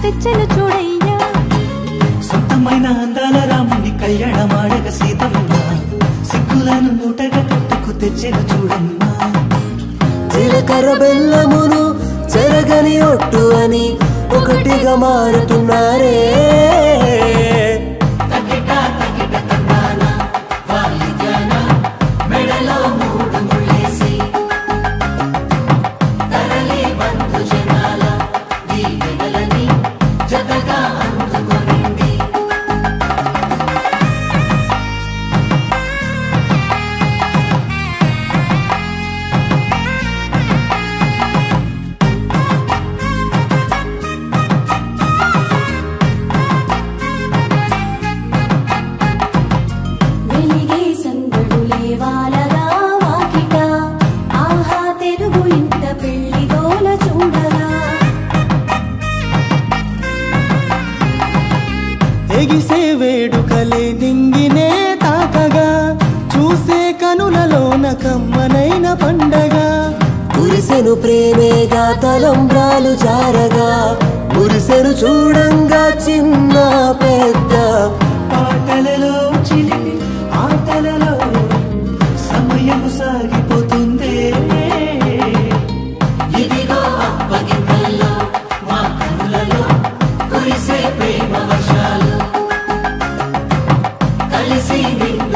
తెచ్చెను చూడయ్యా సొంతమైన అందాల రాముని కళ్యాణమాడగ సీతమ్మ సిగ్గులను మూటగా కట్టుకు తెచ్చెను చూడమ్మా జీలకర్ర బెల్లమును చెరగని ఒట్టు అని ఒకటిగా మారుతున్నారే వెలిగే సందడు లేవాలగా వాకిట ఆహా తెలుగు ఇంట పెళ్లి గోల చూడగా ఎగిసే వేడుకలే నింగినే తాకగా చూసే కనులలోన కమ్మనైన పండగ కురిసెను ప్రేమేగా తలంబ్రాలు జారగా మురిసెను చూడంగా చిన్న పెద్ద పాటలలో చిలిపి ఆటలలో సమయం సాగిపోతుందే ఇదిగో అప్పగింతల్లో మా కనులలో కురిసే ప్రేమ వర్షాలు కలిసి నిండు